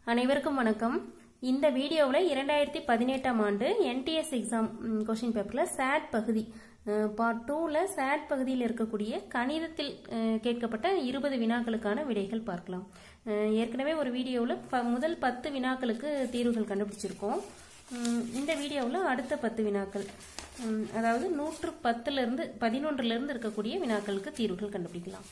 அனைவருக்கும் வணக்கம் இந்த வீடியோவில் இரண்டாயிரத்தி பதினெட்டாம் ஆண்டு என்டிஎஸ் எக்ஸாம் கொஷின் பேப்பரில் சேட் பகுதி பார்ட் டூவில் சேட் பகுதியில் இருக்கக்கூடிய கணிதத்தில் அஹ், கேட்கப்பட்ட இருபது வினாக்களுக்கான விடைகள் பார்க்கலாம் அஹ், ஏற்கனவே ஒரு வீடியோவில் முதல் பத்து வினாக்களுக்கு தீர்வுகள் கண்டுபிடிச்சிருக்கோம் உம், இந்த வீடியோவில் அடுத்த பத்து வினாக்கள் உம், அதாவது நூற்று பத்துலேருந்து பதினொன்றுலேருந்து இருக்கக்கூடிய வினாக்களுக்கு தீர்வுகள் கண்டுபிடிக்கலாம்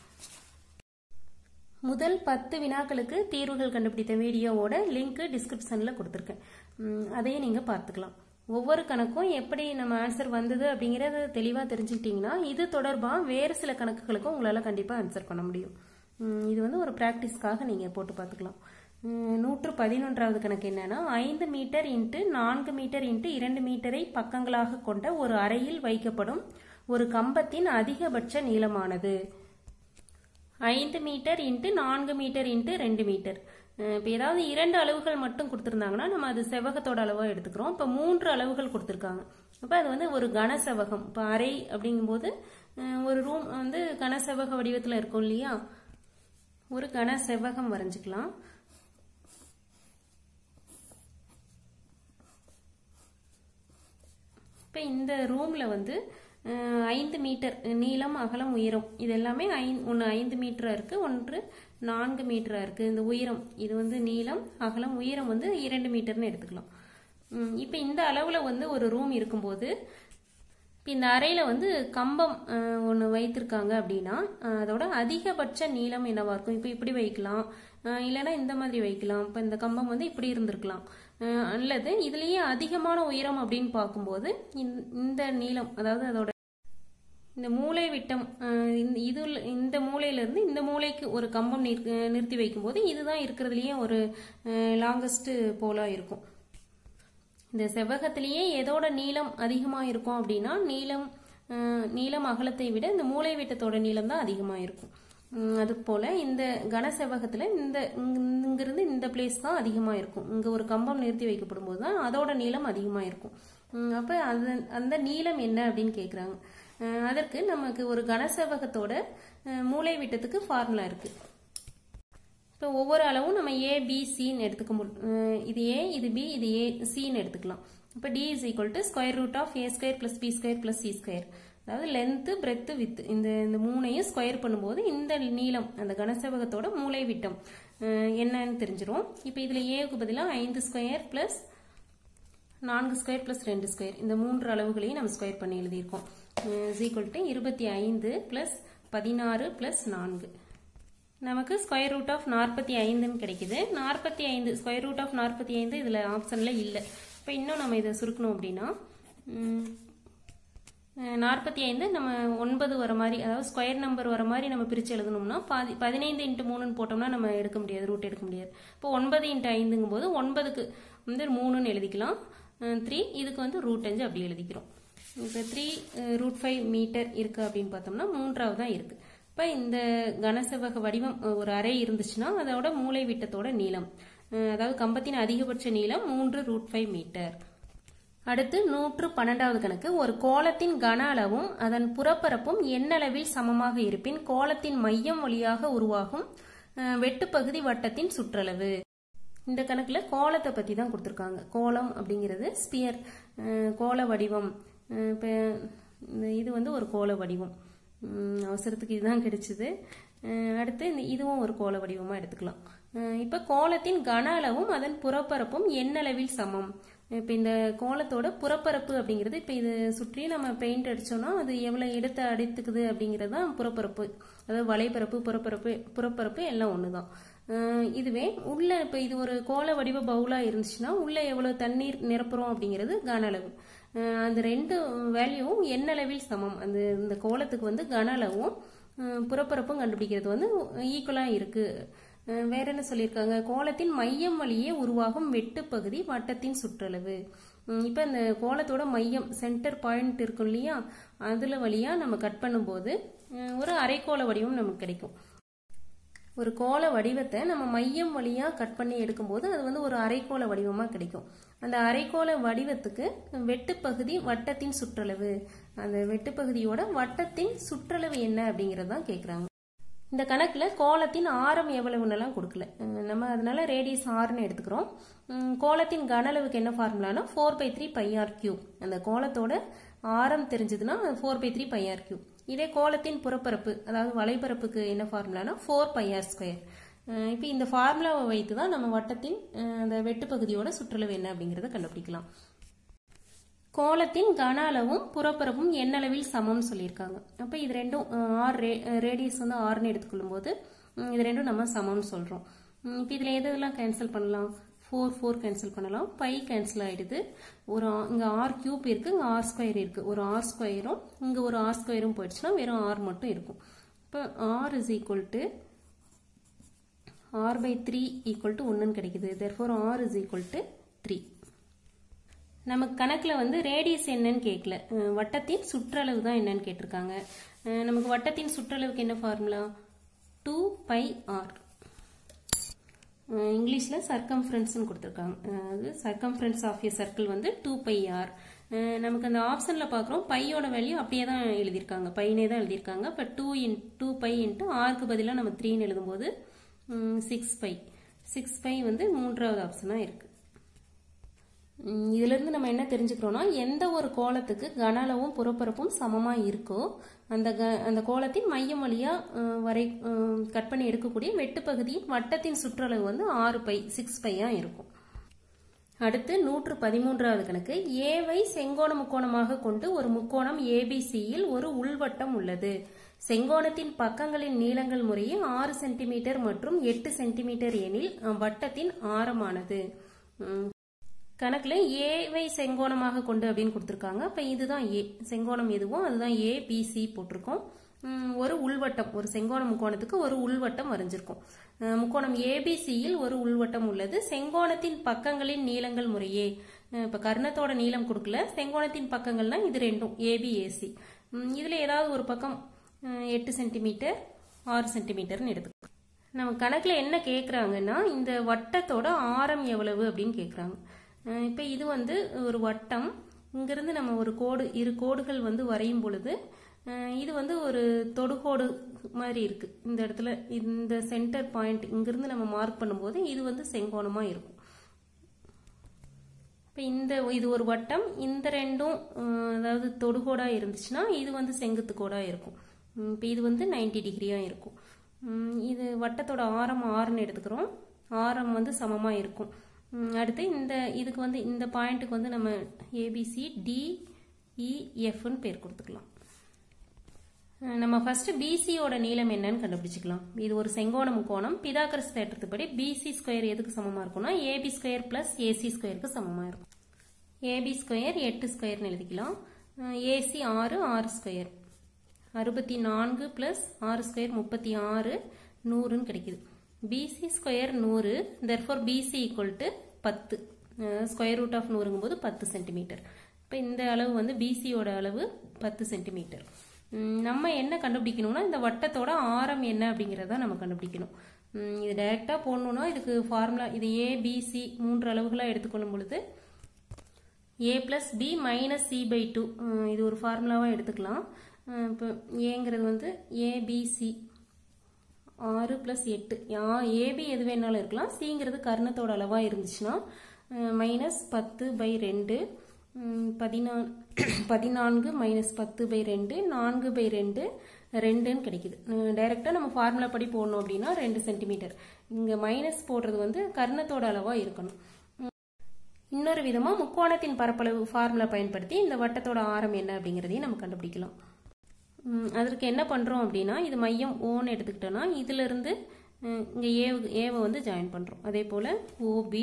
முதல் பத்து வினாக்களுக்கு தீர்வுகள் கண்டுபிடித்த வீடியோவோட லிங்க் டிஸ்கிரிப்ஷனில் கொடுத்துருக்கேன் உம், அதையும் நீங்கள் பார்த்துக்கலாம் ஒவ்வொரு கணக்கும் எப்படி நம்ம ஆன்சர் வந்தது அப்படிங்கிறத தெளிவாக தெரிஞ்சுக்கிட்டிங்கன்னா இது தொடர்பாக வேறு சில கணக்குகளுக்கும் உங்களால் கண்டிப்பாக ஆன்சர் பண்ண முடியும் உம், இது வந்து ஒரு ப்ராக்டிஸ்க்காக நீங்கள் போட்டு பார்த்துக்கலாம் உம், நூற்று பதினொன்றாவது கணக்கு என்னன்னா ஐந்து மீட்டர் இன்ட்டு நான்கு மீட்டர் இன்ட்டு இரண்டு மீட்டரை பக்கங்களாக கொண்ட ஒரு அறையில் வைக்கப்படும் ஒரு கம்பத்தின் அதிகபட்ச நீளமானது ஐந்து மீட்டர் இன்ட்டு நான்கு மீட்டர் இன்ட்டு ரெண்டு மீட்டர் இப்போ ஏதாவது இரண்டு அளவுகள் மட்டும் கொடுத்துருந்தாங்கன்னா நம்ம அது செவகத்தோட அளவாக எடுத்துக்கிறோம் இப்போ மூன்று அளவுகள் கொடுத்துருக்காங்க அப்போ அது வந்து ஒரு கனசெவகம் இப்போ அறை அப்படிங்கும்போது அஹ், ஒரு ரூம் வந்து கனசெவக வடிவத்தில் இருக்கும் இல்லையா ஒரு கனசெவகம் வரைஞ்சிக்கலாம் இப்போ இந்த ரூமில் வந்து அஹ், ஐந்து மீட்டர் நீளம் அகலம் உயரம் இது எல்லாமே ஐ ஒன்று ஐந்து மீட்டராக இருக்குது ஒன்று நான்கு மீட்டராக இருக்குது இந்த உயரம் இது வந்து நீளம் அகலம் உயரம் வந்து இரண்டு மீட்டர்னு எடுத்துக்கலாம் இப்போ இந்த அளவில் வந்து ஒரு ரூம் இருக்கும்போது இப்போ இந்த அறையில் வந்து கம்பம் ஒன்று வைத்திருக்காங்க அப்படின்னா அஹ், அதோட அதிகபட்ச நீளம் என்னவா இருக்கும் இப்போ இப்படி வைக்கலாம் அஹ், இல்லைன்னா இந்த மாதிரி வைக்கலாம் இப்போ இந்த கம்பம் வந்து இப்படி இருந்திருக்கலாம் அஹ், அல்லது இதுலேயே அதிகமான உயரம் அப்படின்னு பார்க்கும்போது இந்த- இந்த நீளம் அதாவது அதோட இந்த மூளை விட்டம் அஹ், இந்த- இது இந்த மூலையிலிருந்து இந்த மூளைக்கு ஒரு கம்பம் நிற்- நிறுத்தி வைக்கும்போது இதுதான் இருக்கிறதுலயே ஒரு லாங்கஸ்ட் போலா இருக்கும் இந்த செவ்வகத்திலேயே எதோட நீளம் அதிகமாக இருக்கும் அப்படின்னா நீளம் அஹ், நீளம் அகலத்தை விட இந்த மூளை விட்டத்தோட நீளம் தான் அதிகமாக இருக்கும் உம், அது போல இந்த கன செவ்வகத்தில் இந்த இங்க- இங்கிருந்து இந்த பிளேஸ் தான் அதிகமாக இருக்கும் இங்கே ஒரு கம்பம் நிறுத்தி வைக்கப்படும் போது தான் அதோட நீளம் அதிகமாக இருக்கும் உம், அப்போ அது அந்த நீளம் என்ன அப்படின்னு கேட்குறாங்க அதற்கு நமக்கு ஒரு கனசெவ்வகத்தோட அஹ், மூளை விட்டத்துக்கு ஃபார்முலா இருக்குது இப்போ ஒவ்வொரு அளவும் நம்ம ஏ பி சின்னு எடுத்துக்க முடியும் இது ஏ இது பி இது ஏ சின்னு எடுத்துக்கலாம் இப்போ D is equal to square root of A square plus B square plus C square அதாவது லென்த்து பிரெத்து வித் இந்த இந்த மூணையும் ஸ்கொயர் பண்ணும்போது இந்த நீளம் அந்த கனசெவகத்தோட மூளை விட்டம் அஹ், என்னன்னு தெரிஞ்சிரும் இப்போ இதில் ஏவுக்கு பதிலாக ஐந்து ஸ்கொயர் பிளஸ் நான்கு ஸ்கொயர் பிளஸ் ரெண்டு ஸ்கொயர் இந்த மூன்று அளவுகளையும் நம்ம ஸ்கொயர் பண்ணி எழுதியிருக்கோம் இஸ் ஈக்குவல் டு இருபத்தி ஐந்து பிளஸ் பதினாறு பிளஸ் நான்கு நமக்கு ஸ்கொயர் ரூட் ஆஃப் நாற்பத்தி ஐந்துன்னு கிடைக்குது நாற்பத்தி ஐந்து ஸ்கொயர் ரூட் ஆஃப் நாற்பத்தி ஐந்து இதில் ஆப்ஷனில் இல்லை இப்போ இன்னும் நம்ம இதை சுருக்கணும் அப்படின்னா நாற்பத்தி ஐந்து நம்ம ஒன்பது வர மாதிரி அதாவது ஸ்கொயர் நம்பர் வர மாதிரி நம்ம பிரித்து எழுதணும்னா பாதி பதினைந்து இன்ட்டு மூணுன்னு போட்டோம்னா நம்ம எடுக்க முடியாது ரூட் எடுக்க முடியாது இப்போ ஒன்பது இன்ட்டு ஐந்துங்கும் போது ஒன்பதுக்கு வந்து மூணுன்னு எழுதிக்கலாம் த்ரீ இதுக்கு வந்து ரூட் அஞ்சு அப்படி எழுதிக்கிறோம் இப்போ த்ரீ ரூட் ஃபைவ் மீட்டர் இருக்குது அப்படின்னு பார்த்தோம்னா மூன்றாவது தான் இருக்குது இப்போ இந்த கனசெவ்வக வடிவம் அஹ், ஒரு அறை இருந்துச்சுன்னா அதோட மூளை விட்டத்தோட நீளம் அஹ், அதாவது கம்பத்தின் அதிகபட்ச நீளம் மூன்று ரூட் ஃபைவ் மீட்டர் அடுத்து நூற்று பன்னெண்டாவது கணக்கு ஒரு கோலத்தின் கன அளவும் அதன் புறப்பரப்பும் எண்ணளவில் சமமாக இருப்பின் கோலத்தின் மையம் வழியாக உருவாகும் அஹ், வெட்டுப்பகுதி வட்டத்தின் சுற்றளவு இந்த கணக்குல கோலத்தை பத்தி தான் கொடுத்துருக்காங்க கோலம் அப்படிங்கிறது ஸ்பியர் கோல வடிவம் அஹ், இப்ப இந்த இது வந்து ஒரு கோல வடிவம் உம், அவசரத்துக்கு இதுதான் கிடைச்சது அஹ், அடுத்து இந்த இதுவும் ஒரு கோல வடிவமா எடுத்துக்கலாம் அஹ், இப்ப கோலத்தின் கன அளவும் அதன் புறப்பரப்பும் எண்ணளவில் சமம் இப்போ இந்த கோலத்தோட புறப்பரப்பு அப்படிங்கிறது இப்போ இது சுற்றி நம்ம பெயிண்ட் அடிச்சோம்னா அது எவ்வளோ இடத்தை அடைத்துக்குது அப்படிங்கிறது தான் புறப்பரப்பு அதாவது வலைப்பரப்பு புறப்பரப்பு புறப்பரப்பு எல்லாம் ஒன்று தான் இதுவே உள்ள இப்போ இது ஒரு கோல வடிவ பவுலாக இருந்துச்சுன்னா உள்ள எவ்வளோ தண்ணீர் நிரப்புறோம் அப்படிங்கிறது கன அளவு அஹ் அந்த ரெண்டு வேல்யூவும் எண்ணளவில் சமம் அந்த இந்த கோலத்துக்கு வந்து கன அளவும் அஹ் புறப்பரப்பும் கண்டுபிடிக்கிறது வந்து ஈக்குவலாக இருக்கு அஹ் வேற என்ன சொல்லியிருக்காங்க கோலத்தின் மையம் வழியே உருவாகும் வெட்டுப்பகுதி வட்டத்தின் சுற்றளவு உம் இப்ப இந்த கோலத்தோட மையம் சென்டர் பாயிண்ட் இருக்கும் இல்லையா அதுல வழியா நம்ம கட் பண்ணும்போது அஹ் ஒரு அரைக்கோள வடிவம் நமக்கு கிடைக்கும் ஒரு கோல வடிவத்தை நம்ம மையம் வழியா கட் பண்ணி எடுக்கும்போது அது வந்து ஒரு அரைக்கோள வடிவமா கிடைக்கும் அந்த அரைக்கோள வடிவத்துக்கு வெட்டுப்பகுதி வட்டத்தின் சுற்றளவு அந்த வெட்டுப்பகுதியோட வட்டத்தின் சுற்றளவு என்ன அப்படிங்கறத தான் கேக்குறாங்க இந்த கணக்கில் கோலத்தின் ஆரம் எவ்வளவுன்னெல்லாம் கொடுக்கல அஹ் நம்ம அதனால ரேடியஸ் ஆர்னு எடுத்துக்கிறோம் உம் கோலத்தின் கன அளவுக்கு என்ன ஃபார்முலானா four by three pi r cube அந்த கோலத்தோட ஆரம் தெரிஞ்சதுன்னா four by three pi r cube இதே கோலத்தின் புறப்பரப்பு அதாவது வலைப்பரப்புக்கு என்ன ஃபார்முலானா ஃபோர் பைஆர் ஸ்கொயர் இப்போ இந்த ஃபார்முலாவை வைத்து தான் நம்ம வட்டத்தின் அஹ் அந்த வெட்டுப்பகுதியோட சுற்றளவு என்ன அப்படிங்கிறத கண்டுபிடிக்கலாம் கோலத்தின் கன அளவும் புறப்பரப்பும் எண்ணளவில் சமம் சொல்லியிருக்காங்க அப்போ இது ரெண்டும் அஹ், ஆர் ரே ரேடியஸ் வந்து ஆறுன்னு எடுத்துக்கொள்ளும் போது உம், இது ரெண்டும் நம்ம சமம்னு சொல்கிறோம் இப்போ இதில் எது எதெல்லாம் கேன்சல் பண்ணலாம் ஃபோர் ஃபோர் கேன்சல் பண்ணலாம் பை கேன்சல் ஆகிடுது ஒரு இங்கே ஆர் கியூப் இருக்குது இங்கே ஆர் ஸ்கொயர் இருக்குது ஒரு ஆர் ஸ்கொயரும் இங்கே ஒரு ஆர் ஸ்கொயரும் போயிடுச்சுன்னா வெறும் ஆர் மட்டும் இருக்கும் இப்போ R is equal to R by three equal to ஒன்றுன்னு கிடைக்குது therefore R is equal to three நமக்கு கணக்கில் வந்து ரேடியஸ் என்னன்னு கேட்கல அஹ் வட்டத்தின் சுற்றளவு தான் என்னன்னு கேட்டிருக்காங்க அஹ் நமக்கு வட்டத்தின் சுற்றளவுக்கு என்ன ஃபார்முலா டூ பை ஆர் இங்கிலீஷில் சர்க்கம்ஃபரன்ஸ்னு கொடுத்துருக்காங்க அஹ் அது சர்க்கம்ஃபரன்ஸ் ஆஃப் ஏ சர்க்கிள் வந்து டூ பை ஆர் நமக்கு அந்த ஆப்ஷனில் பார்க்குறோம் பையோட வேல்யூ அப்படியே தான் எழுதியிருக்காங்க பையனே தான் எழுதியிருக்காங்க இப்போ two in two pi into ஆருக்கு பதிலாக நம்ம த்ரீன்னு எழுதும்போது சிக்ஸ் பை சிக்ஸ் பை வந்து மூன்றாவது ஆப்ஷனாக இருக்குது ம், இதுல இருந்து நம்ம என்ன தெரிஞ்சுக்கிறோம்னா எந்த ஒரு கோலத்துக்கு கன அளவும் புறப்பரப்பும் சமமா இருக்கோ அந்த க- அந்த கோலத்தின் மையம் வழியா அஹ், வரை அஹ், கட் பண்ணி எடுக்கக்கூடிய வெட்டுப்பகுதியின் வட்டத்தின் சுற்றளவு வந்து ஆறு பை சிக்ஸ் பையா இருக்கும் அடுத்து நூற்று பதிமூன்றாவது கணக்கு ஏவை செங்கோண முக்கோணமாக கொண்டு ஒரு முக்கோணம் ஏபிசியில் ஒரு உள்வட்டம் உள்ளது செங்கோணத்தின் பக்கங்களின் நீளங்கள் முறையே ஆறு சென்டிமீட்டர் மற்றும் எட்டு சென்டிமீட்டர் எனில் அவ்வட்டத்தின் ஆரமானது ம், கணக்குல ஏவை செங்கோணமாக கொண்டு அப்படின்னு கொடுத்துருக்காங்க அப்ப இதுதான் ஏ செங்கோணம் எதுவோ அதுதான் ஏ பிசி போட்டிருக்கோம் ம், ஒரு உள்வட்டம் ஒரு செங்கோண முக்கோணத்துக்கு ஒரு உள்வட்டம் வரைஞ்சிருக்கும் அஹ், முக்கோணம் ஏபிசியில் ஒரு உள்வட்டம் உள்ளது செங்கோணத்தின் பக்கங்களின் நீளங்கள் முறையே அஹ், இப்ப கர்ணத்தோட நீளம் கொடுக்கல செங்கோணத்தின் பக்கங்கள்னா இது ரெண்டும் ஏபி ஏசி இதுல ஏதாவது ஒரு பக்கம் அஹ், எட்டு சென்டிமீட்டர் ஆறு சென்டிமீட்டர்னு எடுத்துக்கலாம் நம்ம கணக்கில் என்ன கேட்குறாங்கன்னா இந்த வட்டத்தோட ஆரம் எவ்வளவு அப்படின்னு கேட்குறாங்க இப்போ இது வந்து ஒரு வட்டம் இங்கிருந்து நம்ம ஒரு கோடு இரு கோடுகள் வந்து வரையும் பொழுது அஹ் இது வந்து ஒரு தொடுகோடு மாதிரி இருக்கு இந்த இடத்துல இந்த சென்டர் பாயிண்ட் இங்கிருந்து நம்ம மார்க் பண்ணும்போது இது வந்து செங்கோணமாக இருக்கும் இப்போ இந்த இது ஒரு வட்டம் இந்த ரெண்டும் அஹ், அதாவது தொடுகோடாக இருந்துச்சுன்னா இது வந்து செங்குத்து கோடாக இருக்கும் இப்போ இது வந்து 90 டிகிரியாக இருக்கும் உம், இது வட்டத்தோட ஆரம் ஆறுன்னு எடுத்துக்கிறோம் ஆரம் வந்து சமமாக இருக்கும் உம், அடுத்து இந்த இதுக்கு வந்து இந்த பாயிண்ட்டுக்கு வந்து நம்ம ஏபிசி டிஇஎஃப்னு பேர் கொடுத்துக்கலாம் அஹ் நம்ம ஃபர்ஸ்ட் பிசியோட நீளம் என்னன்னு கண்டுபிடிச்சிக்கலாம் இது ஒரு செங்கோண முக்கோணம் பிதாகரஸ் தேற்றத்துப்படி பிசி ஸ்கொயர் எதுக்கு சமமா இருக்கும்னா ஏபி ஸ்கொயர் பிளஸ் ஏசி ஸ்கொயருக்கு சமமா இருக்கும் ஏபி ஸ்கொயர் எட்டு ஸ்கொயர்னு எழுதிக்கலாம் ஏசி ஆறு ஆறு ஸ்கொயர் அறுபத்தி நான்கு பிளஸ் ஆறு ஸ்கொயர் முப்பத்தி ஆறு நூறுன்னு கிடைக்குது பிசி ஸ்கொயர் நூறு தெர்ஃபோர் பிசி ஈக்குவல் டு பத்து ஸ்கொயர் ரூட் ஆஃப் நூறுங்கும் போது பத்து சென்டிமீட்டர் இப்போ இந்த அளவு வந்து பிசியோட அளவு பத்து சென்டிமீட்டர் ம், நம்ம என்ன கண்டுபிடிக்கணும்னா இந்த வட்டத்தோட ஆரம் என்ன அப்படிங்கிறத நம்ம கண்டுபிடிக்கணும் ம், இது டைரெக்டாக போடணும்னா இதுக்கு ஃபார்முலா இது ஏபிசி மூன்று அளவுகளாக எடுத்துக்கொள்ளும் பொழுது A plus B minus C by two இது ஒரு ஃபார்முலாவாக எடுத்துக்கலாம் அஹ் இப்போ ஏங்கிறது வந்து ஏபிசி ஆறு ப்ளஸ் எட்டு ஏபி எது வேணாலும் இருக்கலாம் சிங்கிறது கர்ணத்தோட அளவாக இருந்துச்சுன்னா மைனஸ் பத்து பை ரெண்டு பதினா பதினான்கு மைனஸ் பத்து பை ரெண்டு நான்கு பை ரெண்டு ரெண்டுன்னு கிடைக்குது டைரெக்டாக நம்ம ஃபார்முலா படி போடணும் அப்படின்னா ரெண்டு சென்டிமீட்டர் இங்கே மைனஸ் போடுறது வந்து கர்ணத்தோட அளவாக இருக்கணும் இன்னொரு விதமா முக்கோணத்தின் பரப்பளவு ஃபார்முலா பயன்படுத்தி இந்த வட்டத்தோட ஆரம் என்ன அப்படிங்கிறதையும் நம்ம கண்டுபிடிக்கலாம் ம், அதற்கு என்ன பண்றோம் அப்படின்னா இது மையம் ஓன்னு எடுத்துக்கிட்டோம்னா இதுல இருந்து ம், இங்க ஏ ஏவை வந்து ஜாயின் பண்றோம் அதே போல ஓபி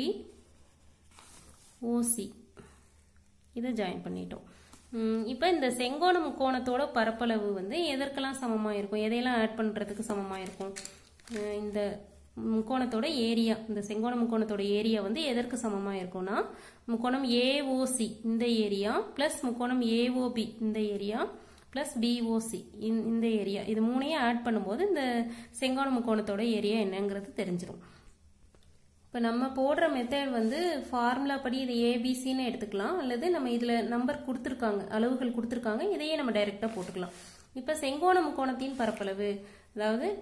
ஓசி இதை ஜாயின் பண்ணிட்டோம் ம், இப்போ இந்த செங்கோண முக்கோணத்தோட பரப்பளவு வந்து எதற்கெல்லாம் சமமாக இருக்கும் எதையெல்லாம் ஆட் பண்ணுறதுக்கு சமமாக இருக்கும் அஹ் இந்த முக்கோணத்தோட ஏரியா இந்த செங்கோண முக்கோணத்தோட ஏரியா வந்து எதற்கு சமமாக இருக்கும்னா முக்கோணம் ஏஓசி இந்த ஏரியா ப்ளஸ் முக்கோணம் ஏஓபி இந்த ஏரியா ப்ளஸ் பிஓசி இந்த ஏரியா இது மூணையும் ஆட் பண்ணும்போது இந்த செங்கோண முக்கோணத்தோட ஏரியா என்னங்கிறது தெரிஞ்சிடும் இப்போ நம்ம போடுற மெத்தட் வந்து ஃபார்முலா படி இது ஏபிசின்னு எடுத்துக்கலாம் அல்லது நம்ம இதில் நம்பர் கொடுத்துருக்காங்க அளவுகள் கொடுத்துருக்காங்க இதையே நம்ம டைரெக்டாக போட்டுக்கலாம் இப்போ செங்கோண முக்கோணத்தின் பரப்பளவு அதாவது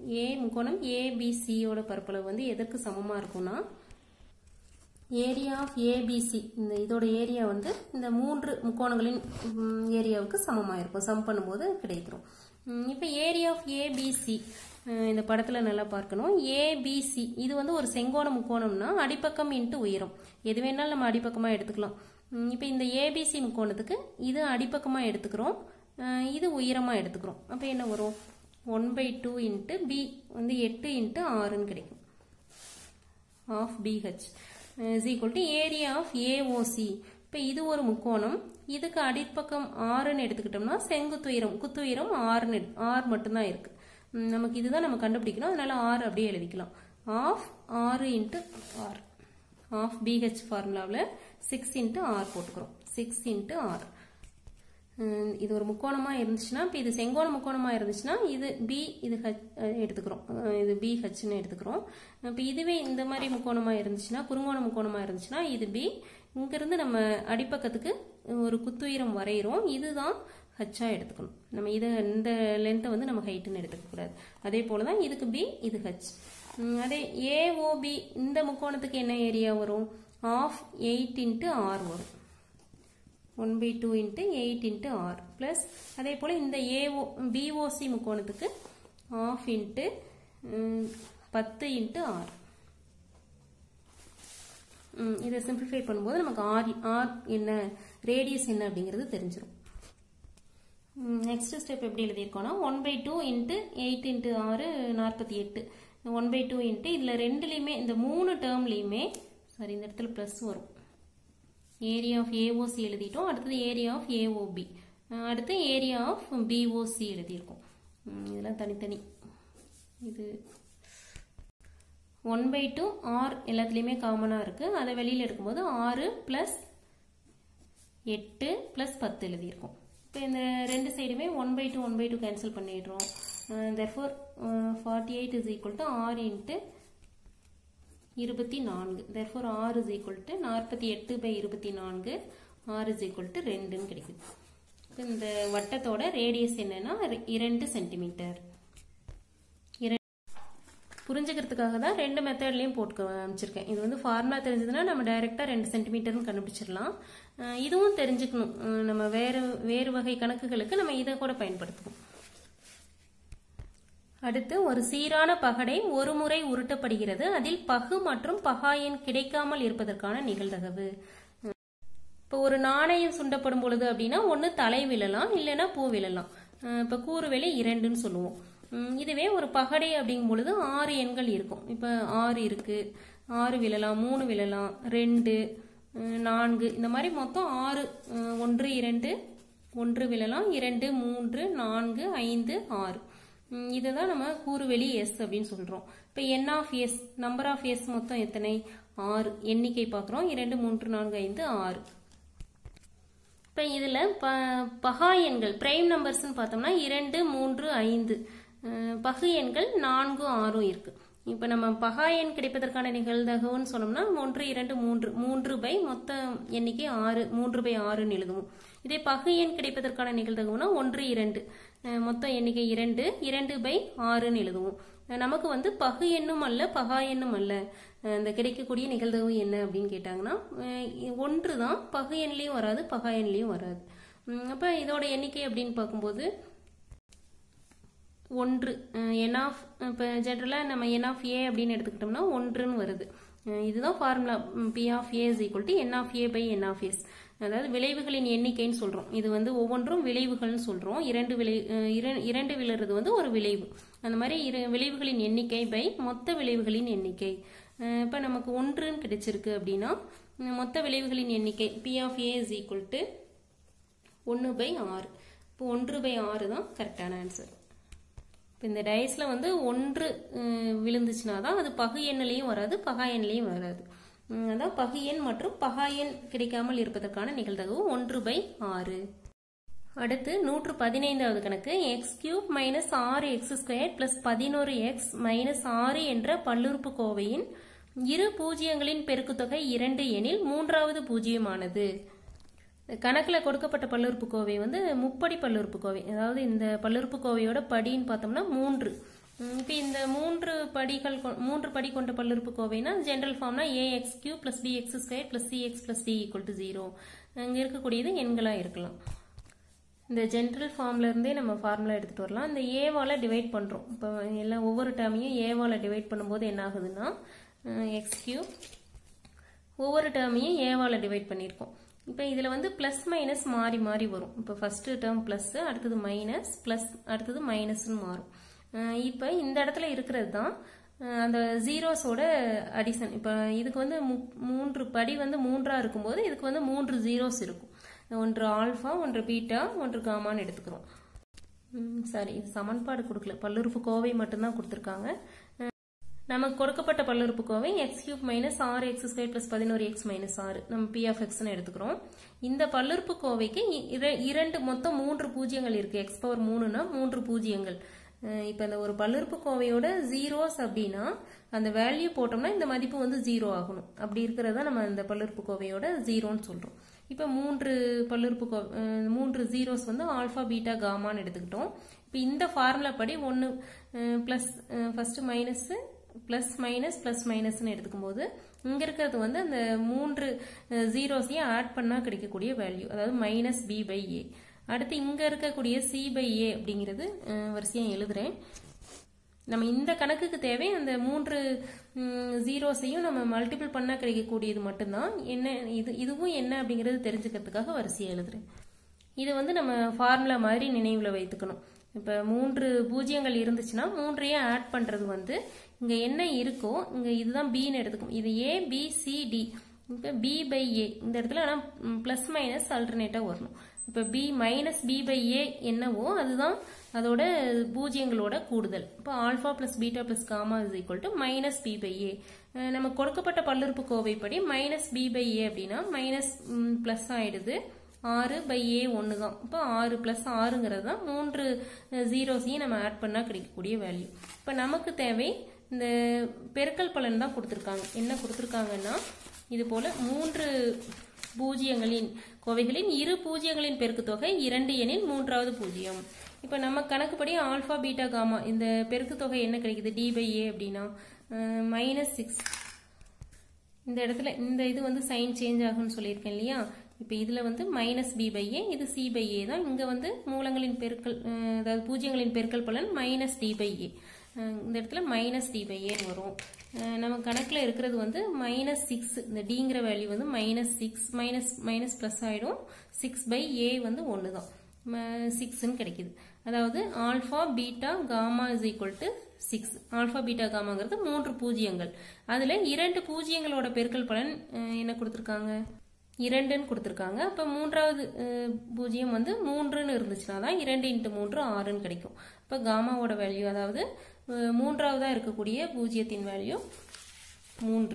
ஏ முக்கோணம் ஏபிசியோட பரப்பளவு வந்து எதற்கு சமமாக இருக்கும்னா ஏரியா ஆஃப் ஏபிசி இந்த இதோட ஏரியா வந்து இந்த மூன்று முக்கோணங்களின் ம், ஏரியாவுக்கு சமமாக இருக்கும் சம் பண்ணும்போது கிடைக்கிறோம் இப்போ ஏரியா ஆஃப் ஏபிசி இந்த படத்தில் நல்லா பார்க்கணும் ஏபிசி இது வந்து ஒரு செங்கோண முக்கோணம்னா அடிப்பக்கம் இன்ட்டு உயரம் எது வேணாலும் நம்ம அடிப்பக்கமாக எடுத்துக்கலாம் இப்போ இந்த ஏபிசி முக்கோணத்துக்கு இது அடிப்பக்கமாக எடுத்துக்கிறோம் அஹ், இது உயரமாக எடுத்துக்கிறோம் அப்போ என்ன வரும் one by two into B வந்து எட்டு இன்ட்டு ஆறுன்னு கிடைக்கும் half BH is equal to area of AOC இப்போ இது ஒரு முக்கோணம் இதுக்கு அடிப்பக்கம் ஆறுன்னு எடுத்துக்கிட்டோம்னா செங்குத்துயரம் குத்துயரம் ஆறுன்னு எடு- ஆறு மட்டும்தான் இருக்கு ம், நமக்கு இதுதான் நம்ம கண்டுபிடிக்கணும் அதனால ஆறு அப்படியே எழுதிக்கலாம் ஆஃப் ஆறு இன்ட்டு ஆர் ஆஃப் பிஹெச் ஃபார்முலாவில் சிக்ஸ் இன்ட்டு ஆர் போட்டுக்கிறோம் சிக்ஸ் இன்ட்டு ஆர் ஹம், இது ஒரு முக்கோணமா இருந்துச்சுன்னா இப்போ இது செங்கோண முக்கோணமா இருந்துச்சுன்னா இது பி இது ஹச் அஹ் எடுத்துக்கிறோம் அஹ் இது பி ஹச்னு எடுத்துக்கிறோம் இப்போ இதுவே இந்த மாதிரி முக்கோணமா இருந்துச்சுன்னா குறுங்கோண முக்கோணமா இருந்துச்சுன்னா இது பி இங்கிருந்து நம்ம அடிப்பக்கத்துக்கு ஒரு குத்துயரம் வரைகிறோம் இதுதான் ஹச்சா எடுத்துக்கணும் நம்ம இதை இந்த லென்த்தை வந்து நம்ம ஹைட்டுன்னு எடுத்துக்க கூடாது அதே போல தான் இதுக்கு பி இது ஹச் அதே ஏஓபி இந்த முக்கோணத்துக்கு என்ன ஏரியா வரும் ஆஃப் எயிட் இன்ட்டு ஆர் வரும் one by two into eight into R plus அதே போல் இந்த ஏஓ பிஓசி முக்கோணத்துக்கு ஆஃப் இன்ட்டு பத்து இன்ட்டு ஆர் இதை சிம்பிளிஃபை பண்ணும்போது நமக்கு ஆர் ஆர் என்ன ரேடியஸ் என்ன அப்படிங்கிறது தெரிஞ்சிடும் நெக்ஸ்ட் ஸ்டெப் எப்படி எழுதியிருக்கோம்னா one by two into eight into ஆறு நாற்பத்தி எட்டு ஒன் பை டூ இன்ட்டு இதில் ரெண்டுலேயுமே இந்த மூணு டேர்ம்லேயுமே சாரி இந்த இடத்துல ப்ளஸ் வரும் ஏரியா ஆஃப் ஏஓசி எழுதிட்டோம் அடுத்தது ஏரியா ஆஃப் ஏஓபி அடுத்து ஏரியா ஆஃப் பிஓசி எழுதியிருக்கோம் ம், இதெல்லாம் தனித்தனி இது ஒன் பை டூ ஆர் எல்லாத்துலேயுமே காமனாக இருக்குது அதை வெளியில் எடுக்கும்போது ஆறு ப்ளஸ் எட்டு ப்ளஸ் பத்து எழுதியிருக்கோம் இப்போ இந்த ரெண்டு சைடுமே one by two one by two cancel பண்ணிடுறோம் therefore forty eight is equal to R into இருபத்தி நான்கு therefore R is equal to நாற்பத்தி எட்டு பை இருபத்தி நான்கு ஆர் இஸ் ஈக்குவல் டு ரெண்டுன்னு கிடைக்குது இப்போ இந்த வட்டத்தோட ரேடியஸ் என்னன்னா ரெ- இரண்டு சென்டிமீட்டர் புரிஞ்சுக்கிறதுக்காக தான் ரெண்டு மெத்தட்லையும் போட்டு காமிச்சிருக்கேன் இது வந்து ஃபார்முலா தெரிஞ்சதுன்னா நம்ம டைரெக்டாக ரெண்டு சென்டிமீட்டர்னு கண்டுபிடிச்சிடலாம் அஹ் இதுவும் தெரிஞ்சுக்கணும் அஹ் நம்ம வேறு வேறு வகை கணக்குகளுக்கு நம்ம இதை கூட பயன்படுத்துவோம் அடுத்து ஒரு சீரான பகடை ஒரு முறை உருட்டப்படுகிறது அதில் பகு மற்றும் பகாயன் கிடைக்காமல் இருப்பதற்கான நிகழ்தகவு இப்போ ஒரு நாணயம் சுண்டப்படும் பொழுது அப்படின்னா ஒன்று தலை விழலாம் இல்லைன்னா பூ விழலாம் அஹ் இப்போ கூறுவெளி இரண்டுன்னு சொல்லுவோம் உம் இதுவே ஒரு பகடை அப்படிங்கும் பொழுது ஆறு எண்கள் இருக்கும் இப்போ ஆறு இருக்கு ஆறு விழலாம் மூணு விழலாம் ரெண்டு அஹ் நான்கு இந்த மாதிரி மொத்தம் ஆறு அஹ் ஒன்று இரண்டு ஒன்று விழலாம் இரண்டு மூன்று நான்கு ஐந்து ஆறு உம் இதுதான் நம்ம கூறுவெளி எஸ் அப்படின்னு சொல்றோம் இப்போ N of S number of S மொத்தம் எத்தனை ஆறு எண்ணிக்கை பார்க்குறோம் இரண்டு மூன்று நான்கு ஐந்து ஆறு இப்போ இதில் ப பகா எண்கள் பிரைம் நம்பர்ஸ்னு பார்த்தோம்னா இரண்டு மூன்று ஐந்து அஹ் பகு எண்கள் நான்கு ஆறும் இருக்கு இப்போ நம்ம பகா எண் கிடைப்பதற்கான நிகழ்தகவுன்னு சொன்னோம்னா ஒன்று இரண்டு மூன்று மூன்று பை மொத்த எண்ணிக்கை ஆறு மூன்று பை ஆறுன்னு எழுதுவோம் இதே பகு எண் கிடைப்பதற்கான நிகழ்தகவுனா ஒன்று இரண்டு அஹ் மொத்த எண்ணிக்கை இரண்டு இரண்டு பை ஆறுன்னு எழுதுவோம் அஹ் நமக்கு வந்து பகு எண்ணும் அல்ல பகா எண்ணும் அல்ல அஹ் இந்த கிடைக்கக்கூடிய நிகழ்தகவு என்ன அப்படின்னு கேட்டாங்கன்னா அஹ் ஒன்று தான் பகு எண்லேயும் வராது பகா எண்லேயும் வராது உம் அப்ப இதோட எண்ணிக்கை அப்படின்னு பார்க்கும்போது ஒன்று என் ஆஃப் இப்போ ஜென்ரலாக நம்ம என் ஆஃப் ஏ அப்படின்னு எடுத்துக்கிட்டோம்னா ஒன்றுன்னு வருது அஹ் இதுதான் formula P of A is equal to N of A by N of S அதாவது விளைவுகளின் எண்ணிக்கைன்னு சொல்கிறோம் இது வந்து ஒவ்வொன்றும் விளைவுகள்னு சொல்கிறோம் இரண்டு விளை அஹ் இர- இரண்டு விழுறது வந்து ஒரு விளைவு அந்த மாதிரி இரு விளைவுகளின் எண்ணிக்கை பை மொத்த விளைவுகளின் எண்ணிக்கை இப்போ நமக்கு ஒன்றுன்னு கிடைச்சிருக்கு அப்படின்னா அஹ் மொத்த விளைவுகளின் எண்ணிக்கை P of A is equal to ஒன்று பை ஆறு இப்போ ஒன்று பை ஆறு தான் கரெக்டான ஆன்சர் இப்போ இந்த டயஸில் வந்து ஒன்று அஹ், விழுந்துச்சுன்னா தான் அது பகு எண்ணிலையும் வராது பகா எண்ணிலையும் வராது உம், அதான் பகு எண் மற்றும் பகா எண் கிடைக்காமல் இருப்பதற்கான நிகழ்தகவு ஒன்று பை ஆறு அடுத்து நூற்று பதினைந்தாவது கணக்கு எக்ஸ் கியூப் மைனஸ் ஆறு எக்ஸ் ஸ்கொயர் பிளஸ் பதினோரு எக்ஸ் மைனஸ் ஆறு என்ற பல்லுறுப்புக்கோவையின் இரு பூஜ்ஜியங்களின் பெருக்குத்தொகை இரண்டு எனில் மூன்றாவது பூஜ்ஜியமானது கணக்கில் கொடுக்கப்பட்ட பல்லுறுப்புக்கோவை வந்து முப்படி பல்லுறுப்புக்கோவை அதாவது இந்த பல்லுறுப்புக்கோவையோட படின்னு பார்த்தோம்னா மூன்று இப்போ இந்த மூன்று படிகள் கொ- மூன்று படி கொண்ட பல்லுறுப்புக்கோவைனா ஜென்ரல் ஃபார்ம்னா A X cube plus B X square plus C X plus D equal to zero இங்கே இருக்கக்கூடியது எண்களாக இருக்கலாம் இந்த ஜென்ரல் ஃபார்ம்ல இருந்தே நம்ம ஃபார்முலா எடுத்துட்டு வரலாம் இந்த ஏவால டிவைட் பண்றோம் இப்போ எல்லாம் ஒவ்வொரு டேர்மையும் ஏவால டிவைட் பண்ணும்போது என்ன ஆகுதுன்னா எக்ஸ் கியூ ஒவ்வொரு டேர்மையும் ஏவால டிவைட் பண்ணியிருக்கோம் இப்போ இதில் வந்து ப்ளஸ் மைனஸ் மாறி மாறி வரும் இப்போ ஃபஸ்ட்டு டேர்ம் ப்ளஸ் அடுத்தது மைனஸ் ப்ளஸ் அடுத்தது மைனஸ்னு மாறும் அஹ் இப்போ இந்த இடத்துல இருக்கிறது தான் அஹ் அந்த ஜீரோஸோட அடிஷன் இப்போ இதுக்கு வந்து மு- மூன்று படி வந்து மூன்றா இருக்கும்போது இதுக்கு வந்து மூன்று ஜீரோஸ் இருக்கும் ஒன்று ஆல்ஃபா ஒன்று பீட்டா ஒன்று காமான்னு எடுத்துக்கிறோம் ம், சரி இது சமன்பாடு கொடுக்கல பல்லுறுப்பு கோவை மட்டும்தான் கொடுத்துருக்காங்க நமக்கு கொடுக்கப்பட்ட பல்லுறுப்புக்கோவை எக்ஸ் கியூப் மைனஸ் ஆறு எக்ஸ் ஸ்கொயர் பிளஸ் பதினோரு எக்ஸ் மைனஸ் ஆறு நம்ம பி ஆஃப் எக்ஸ்னு எடுத்துக்கிறோம் இந்த பல்லுறுப்புக்கோவைக்கு இ- இர- இரண்டு மொத்தம் மூன்று பூஜ்ஜியங்கள் இருக்கு எக்ஸ் பவர் மூணுனா மூன்று பூஜ்ஜியங்கள் அஹ் இப்ப இந்த ஒரு பல்லுறுப்புக்கோவையோட ஜீரோஸ் அப்படின்னா அந்த வேல்யூ போட்டோம்னா இந்த மதிப்பு வந்து ஜீரோ ஆகணும் அப்படி இருக்கிறதா நம்ம இந்த பல்லுறுப்புக்கோவையோட ஜீரோன்னு சொல்றோம் இப்ப மூன்று பல்லுறுப்புக்கோ அஹ் மூன்று ஜீரோஸ் வந்து ஆல்பா பீட்டா காமான்னு எடுத்துக்கிட்டோம் இப்போ இந்த ஃபார்முலா படி ஒன்று plus first minus plus minus plus மைனஸ்னு எடுத்துக்கும் போது இங்கே இருக்கிறது வந்து அந்த மூன்று ஜீரோஸையும் ஆட் பண்ணால் கிடைக்கக்கூடிய வேல்யூ அதாவது மைனஸ் பி பை ஏ அடுத்து இங்கே இருக்கக்கூடிய சி பை ஏ அப்படிங்கிறது வரிசையாக எழுதுறேன் நம்ம இந்த கணக்குக்கு தேவை அந்த மூன்று ஜீரோஸையும் நம்ம மல்டிபிள் பண்ணால் கிடைக்கக்கூடியது மட்டும்தான் என்ன இது இதுவும் என்ன அப்படிங்கிறது தெரிஞ்சுக்கிறதுக்காக வரிசையாக எழுதுறேன் இது வந்து நம்ம ஃபார்முலா மாதிரி நினைவில் வைத்துக்கணும் இப்போ மூன்று பூஜ்ஜியங்கள் இருந்துச்சுன்னா மூன்றையும் ஆட் பண்ணுறது வந்து இங்கே என்ன இருக்கோ இங்கே இதுதான் பின்னு எடுத்துக்கும் இது ஏ பி சி டி இப்போ பி பை ஏ இந்த இடத்துல ஆனால் ப்ளஸ் மைனஸ் ஆல்டர்னேட்டாக வரணும் இப்போ B minus B by A என்னவோ அதுதான் அதோட பூஜ்ஜியங்களோட கூடுதல் இப்போ alpha plus beta plus gamma is equal to minus B by A நம்ம கொடுக்கப்பட்ட பல்லுறுப்புக்கோவைப்படி மைனஸ் பி பை ஏ அப்படின்னா மைனஸ் ப்ளஸ் ஆயிடுது ஆறு பை ஏ ஒன்று தான் இப்போ ஆறு ப்ளஸ் ஆறுங்கிறது தான் மூன்று ஜீரோஸையும் நம்ம ஆட் பண்ணால் கிடைக்கக்கூடிய வேல்யூ இப்போ நமக்கு தேவை இந்த பெருக்கல் பலன் தான் கொடுத்துருக்காங்க என்ன கொடுத்துருக்காங்கன்னா இது போல மூன்று பூஜ்ஜியங்களின் கோவைகளின் இரு பூஜ்ஜியங்களின் பெருக்கு தொகை இரண்டு எனில் மூன்றாவது பூஜ்ஜியம் இப்போ நம்ம கணக்குப்படி ஆல்ஃபா பீட்டா காமா இந்த பெருக்கு தொகை என்ன கிடைக்குது டி பை ஏ அப்படின்னா மைனஸ் சிக்ஸ் இந்த இடத்துல இந்த இது வந்து சைன் சேஞ்ச் ஆகும்னு சொல்லியிருக்கேன் இல்லையா இப்போ இதில் வந்து மைனஸ் பி பை ஏ இது சி பை ஏ தான் இங்கே வந்து மூலங்களின் பெருக்கல் அஹ், அதாவது பூஜ்ஜியங்களின் பெருக்கல் பலன் மைனஸ் டி பை ஏ இந்த இடத்துல மைனஸ் டி பை ஏன்னு வரும் அஹ், நம்ம கணக்கில் இருக்கிறது வந்து மைனஸ் சிக்ஸ் இந்த டிங்கிற வேல்யூ வந்து minus six minus minus plus ஆகிடும் சிக்ஸ் பை ஏ வந்து ஒன்று தான் சிக்ஸ்ன்னு கிடைக்குது அதாவது alpha beta gamma is equal to six alpha beta காமாங்கிறது மூன்று பூஜ்ஜியங்கள் அதில் இரண்டு பூஜ்ஜியங்களோட பெருக்கல் பலன் அஹ், என்ன கொடுத்துருக்காங்க இரண்டுன்னு கொடுத்துருக்காங்க அப்போ மூன்றாவது அஹ், பூஜ்ஜியம் வந்து மூன்றுன்னு இருந்துச்சுன்னா தான் இரண்டு இன்ட்டு மூன்று ஆறுன்னு கிடைக்கும் இப்போ காமாவோட வேல்யூ அதாவது அஹ், மூன்றாவதா இருக்கக்கூடிய பூஜ்ஜியத்தின் வேல்யூ மூன்று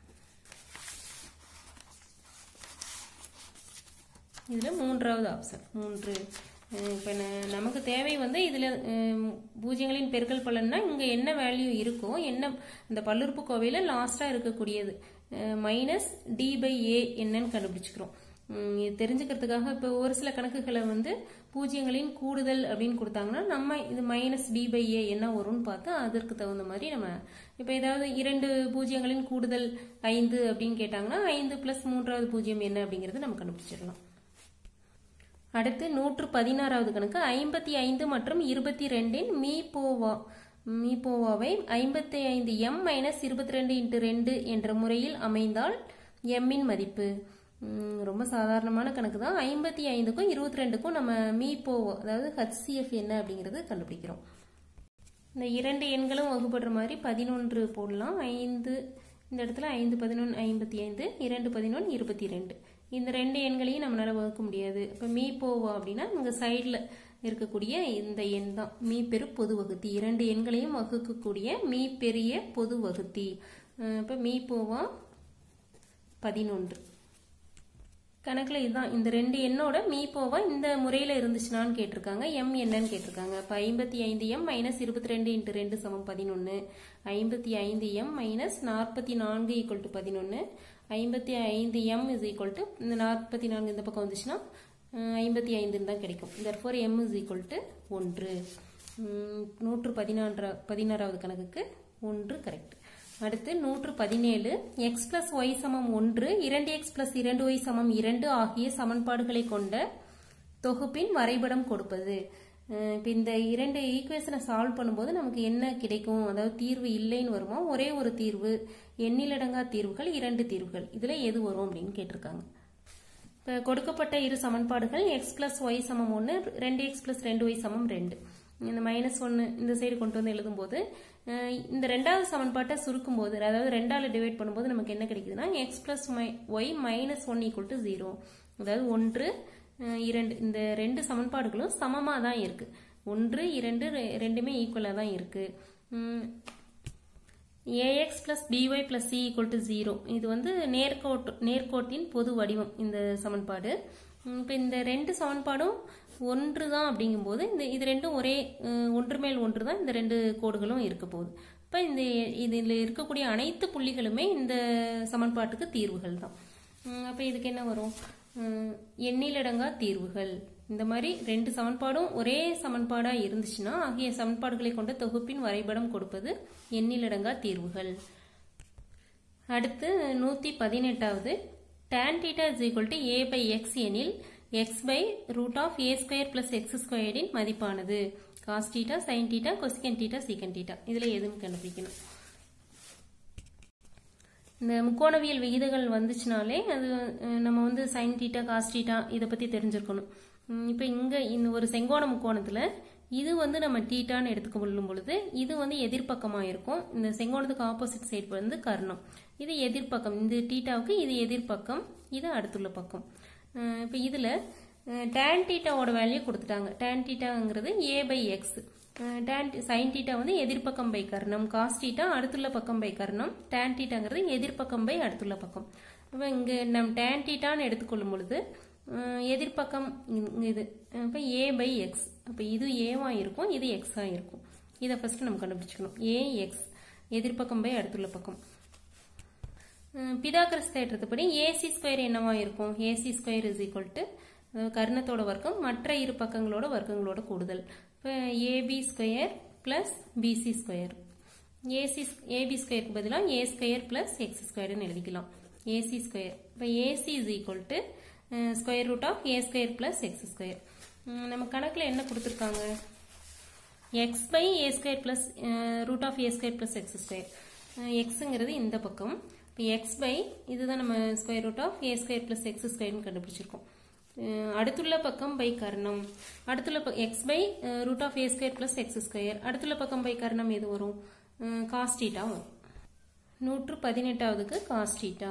இதில் மூன்றாவது ஆப்ஷன் மூன்று இப்போ நமக்கு தேவை வந்து இதில் பூஜ்ஜியங்களின் பெருக்கல் பலன்னா இங்கே என்ன வேல்யூ இருக்கோ என்ன இந்த பல்லுறுப்புக்கோவையில் லாஸ்ட்டாக இருக்கக்கூடியது மைனஸ் டி பை ஏ என்னன்னு கண்டுபிடிச்சிக்கிறோம் உம், இது தெரிஞ்சுக்கிறதுக்காக இப்போ ஒரு சில கணக்குகளை வந்து பூஜ்ஜியங்களின் கூடுதல் அப்படின்னு கொடுத்தாங்கன்னா நம்ம இது மைனஸ் டி பை ஏ என்ன வரும்னு பார்த்து அதற்கு தகுந்த மாதிரி நம்ம இப்போ ஏதாவது இரண்டு பூஜ்ஜியங்களின் கூடுதல் ஐந்து அப்படின்னு கேட்டாங்கன்னா ஐந்து ப்ளஸ் மூன்றாவது பூஜ்ஜியம் என்ன அப்படிங்கிறத நம்ம கண்டுபிடிச்சிடலாம் அடுத்து நூற்று பதினாறாவது கணக்கு ஐம்பத்தி ஐந்து மற்றும் இருபத்தி ரெண்டின் மீபோவா மீபோவாவை ஐம்பத்தி ஐந்து எம் மைனஸ் இருபத்தி ரெண்டு இன்ட்டு ரெண்டு என்ற முறையில் அமைந்தால் எம்மின் மதிப்பு ம், ரொம்ப சாதாரணமான கணக்கு தான் ஐம்பத்தி ஐந்துக்கும் இருபத்தி ரெண்டுக்கும் நம்ம மீபோவா அதாவது ஹச்சிஎஃப் என்ன அப்படிங்கிறது கண்டுபிடிக்கிறோம் இந்த இரண்டு எண்களும் வகுப்படுற மாதிரி பதினொன்று போடலாம் ஐந்து இந்த இடத்துல ஐந்து பதினொன்று ஐம்பத்தி ஐந்து இரண்டு பதினொன்று இருபத்தி ரெண்டு இந்த ரெண்டு எண்களையும் நம்மளால வகுக்க முடியாது இப்போ மீ போவா அப்படின்னா இங்கே சைடில் இருக்கக்கூடிய இந்த எண் தான் மீ பெரு பொது வகுத்தி இரண்டு எண்களையும் வகுக்கக்கூடிய மீ பெரிய பொது வகுத்தி இப்போ மீ போவா பதினொன்று கணக்கில் இதுதான் இந்த ரெண்டு எண்ணோட மீப்போவா இந்த முறையில் இருந்துச்சுனான்னு கேட்டிருக்காங்க எம் என்னன்னு கேட்டிருக்காங்க இப்போ ஐம்பத்தி ஐந்து எம் மைனஸ் இருபத்தி ரெண்டு இன்ட்டு ரெண்டு சமம் பதினொன்று ஐம்பத்தி ஐந்து எம் மைனஸ் நாற்பத்தி நான்கு ஈக்குவல் டு பதினொன்று ஐம்பத்தி ஐந்து எம் இஸ் ஈக்குவல் டு இந்த நாற்பத்தி நான்கு இந்த பக்கம் வந்துச்சுன்னா ஐம்பத்தி ஐந்துன்னு தான் கிடைக்கும் therefore m is equal to ஒன்று ம், நூற்று பதினான்றா பதினாறாவது கணக்குக்கு ஒன்று கரெக்ட் அடுத்து நூற்று பதினேழு எக்ஸ் பிளஸ் ஒய் சமம் ஒன்று இரண்டு எக்ஸ் பிளஸ் இரண்டு ஒய் சமம் இரண்டு ஆகிய சமன்பாடுகளை கொண்ட தொகுப்பின் வரைபடம் கொடுப்பது அஹ் இப்ப இந்த இரண்டு ஈக்குவேஷனை சால்வ் பண்ணும்போது நமக்கு என்ன கிடைக்கும் அதாவது தீர்வு இல்லைன்னு வருமா ஒரே ஒரு தீர்வு எண்ணிலடங்கா தீர்வுகள் இரண்டு தீர்வுகள் இதுல எது வரும் அப்படின்னு கேட்டிருக்காங்க இப்போ கொடுக்கப்பட்ட இரு சமன்பாடுகள் எக்ஸ் பிளஸ் ஒய் சமம் ஒன்று ரெண்டு எக்ஸ் பிளஸ் ரெண்டு ஒய் சமம் ரெண்டு இந்த மைனஸ் ஒன்று இந்த சைடு கொண்டு வந்து எழுதும்போது அஹ் இந்த ரெண்டாவது சமன்பாட்டை சுருக்கும் போது அதாவது ரெண்டால டிவைட் பண்ணும்போது நமக்கு என்ன கிடைக்குதுன்னா x plus y minus one equal to zero அதாவது ஒன்று அஹ் இரண்டு இந்த ரெண்டு சமன்பாடுகளும் சமமாக தான் இருக்கு ஒன்று இரண்டு ரெ- ரெண்டுமே ஈக்குவலாக தான் இருக்கு உம், ax plus by plus c equal to 0 இது வந்து நேர்கோட்டு நேர்கோட்டின் பொது வடிவம் இந்த சமன்பாடு இப்போ இந்த ரெண்டு சமன்பாடும் ஒன்று தான் அப்படிங்கும்போது இந்த இது ரெண்டும் ஒரே அஹ், ஒன்று மேல் ஒன்று தான் இந்த ரெண்டு கோடுகளும் இருக்க போகுது இப்போ இந்த இதில் இருக்கக்கூடிய அனைத்து புள்ளிகளுமே இந்த சமன்பாட்டுக்கு தீர்வுகள் தான் அப்போ இதுக்கு என்ன வரும் உம், எண்ணிலடங்கா தீர்வுகள் இந்த மாதிரி ரெண்டு சமன்பாடும் ஒரே சமன்பாடா இருந்துச்சுன்னா ஆகிய சமன்பாடுகளை கொண்ட தொகுப்பின் வரைபடம் கொடுப்பது எண்ணிலடங்கா தீர்வுகள் அடுத்து நூத்தி பதினெட்டாவது tan theta is equal to a by x எனில் x by root of a square plus x squared இன் மதிப்பானது cos theta sin theta cosecant theta secant theta இதுல எதுவும் கண்டுபிடிக்கணும் இந்த முக்கோணவியல் விகிதங்கள் வந்துச்சுனாலே அது அஹ், நம்ம வந்து சைன் டீட்டா காஸ் டீட்டா இதை பத்தி தெரிஞ்சிருக்கணும் உம், இப்ப இங்க இந்த ஒரு செங்கோண முக்கோணத்துல இது வந்து நம்ம டீட்டான்னு எடுத்துக்க கொள்ளும் பொழுது இது வந்து எதிர்ப்பக்கமா இருக்கும் இந்த செங்கோணத்துக்கு ஆப்போசிட் சைடு வந்து கர்ணம் இது எதிர்ப்பக்கம் இந்த டீட்டாவுக்கு இது எதிர்ப்பக்கம் இது அடுத்துள்ள பக்கம் அஹ், இப்ப இதுல டேன் டீட்டாவோட வேல்யூ கொடுத்துட்டாங்க டேன் டீட்டாங்கிறது a by x tan sine theta வந்து எதிர்ப்பக்கம் பை கர்ணம் காஸ் டீட்டா அடுத்துள்ள பக்கம் பை கர்ணம் டேன் டீட்டாங்கிறது எதிர்ப்பக்கம் பை அடுத்துள்ள பக்கம் அப்போ இங்கே நம் டேன் டீட்டான்னு எடுத்துக்கொள்ளும் பொழுது அஹ், எதிர்ப்பக்கம் இங்க இது அப்போ ஏ பை எக்ஸ் அப்போ இது ஏவா இருக்கும் இது எக்ஸா இருக்கும் இதை ஃபர்ஸ்ட் நம்ம கண்டுபிடிச்சுக்கணும் ஏ எக்ஸ் எதிர்ப்பக்கம் பை அடுத்துள்ள பக்கம் அஹ் பிதாகரஸ் தேற்றத்துப்படி ஏசி ஸ்கொயர் என்னவா இருக்கும் AC square is equal to கர்ணத்தோட வர்க்கம் மற்ற இரு பக்கங்களோட வர்க்கங்களோட கூடுதல் இப்போ AB square plus BC square AC AB ஸ்கொயருக்கு பதிலாக ஏ ஸ்கொயர் பிளஸ் எக்ஸ் ஸ்கொயர்னு எழுதிக்கலாம் ஏசி ஸ்கொயர் இப்போ AC is equal to square root of A square plus x square நம்ம கணக்கில் என்ன கொடுத்துருக்காங்க x by a square plus root of A square plus x square எக்ஸுங்கிறது இந்த பக்கம் இப்போ எக்ஸ் பை இதுதான் நம்ம square root of A square plus x ஸ்கொயர்னு கண்டுபிடிச்சிருக்கோம் அஹ் அடுத்துள்ள பக்கம் பை கர்ணம் அடுத்துள்ள x by root of A square plus x square அடுத்துள்ள பக்கம் பை கர்ணம் எது வரும் காஸ்டீட்டா வரும் நூற்று பதினெட்டாவதுக்கு காஸ்டீட்டா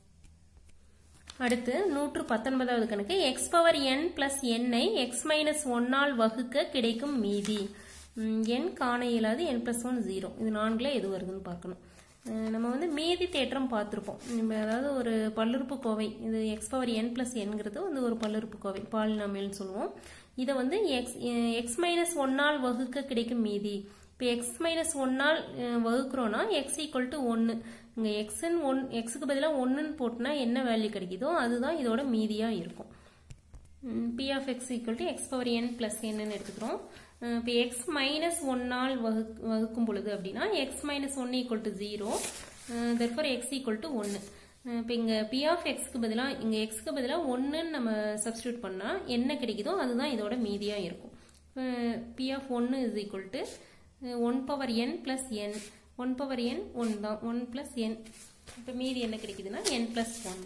அடுத்து நூற்று பத்தொன்பதாவது கணக்கு எக்ஸ் பவர் என் பிளஸ் எண்ணை எக்ஸ் மைனஸ் ஒன்னால் வகுக்க கிடைக்கும் மீதி ம், எண் காண இயலாது என் பிளஸ் ஒன் ஜீரோ இது நான்குல எது வருதுன்னு பார்க்கணும் அஹ் நம்ம வந்து மீதி தேற்றம் பார்த்துருப்போம் நம்ம அதாவது ஒரு பல்லுறுப்பு கோவை இது எக்ஸ் பவர் என் பிளஸ் என்கிறது வந்து ஒரு பல்லுறுப்பு கோவை பாலினாமியல்னு சொல்லுவோம் இதை வந்து எக்ஸ் எக்ஸ் மைனஸ் ஒன்னால் வகுக்க கிடைக்கும் மீதி இப்போ எக்ஸ் மைனஸ் ஒன்னால் வகுக்கிறோன்னா எக்ஸ் ஈக்குவல் டு ஒன்று இங்கே எக்ஸ்ன்னு ஒன் எக்ஸுக்கு பதிலாக ஒன்றுன்னு போட்டுனா என்ன வேல்யூ கிடைக்குதோ அதுதான் இதோட மீதியாக இருக்கும் p of x equal to x power n plus என்னன்னு எடுத்துக்கிறோம் இப்போ எக்ஸ் மைனஸ் ஒன்னால் வகு வகுக்கும் பொழுது அப்படின்னா x minus one equal to zero therefore x equal to ஒன்று இப்போ இங்கே பி ஆஃப் எக்ஸ்க்கு பதிலாக இங்கே எக்ஸ்க்கு பதிலாக ஒன்றுன்னு நம்ம சப்ஸ்டியூட் பண்ணால் என்ன கிடைக்குதோ அதுதான் இதோட மீதியாக இருக்கும் பி ஆஃப் ஒன்று is equal to one power n plus n one power n one தான் ஒன் பிளஸ் என் இப்போ மீதி என்ன கிடைக்குதுன்னா என் பிளஸ் ஒன்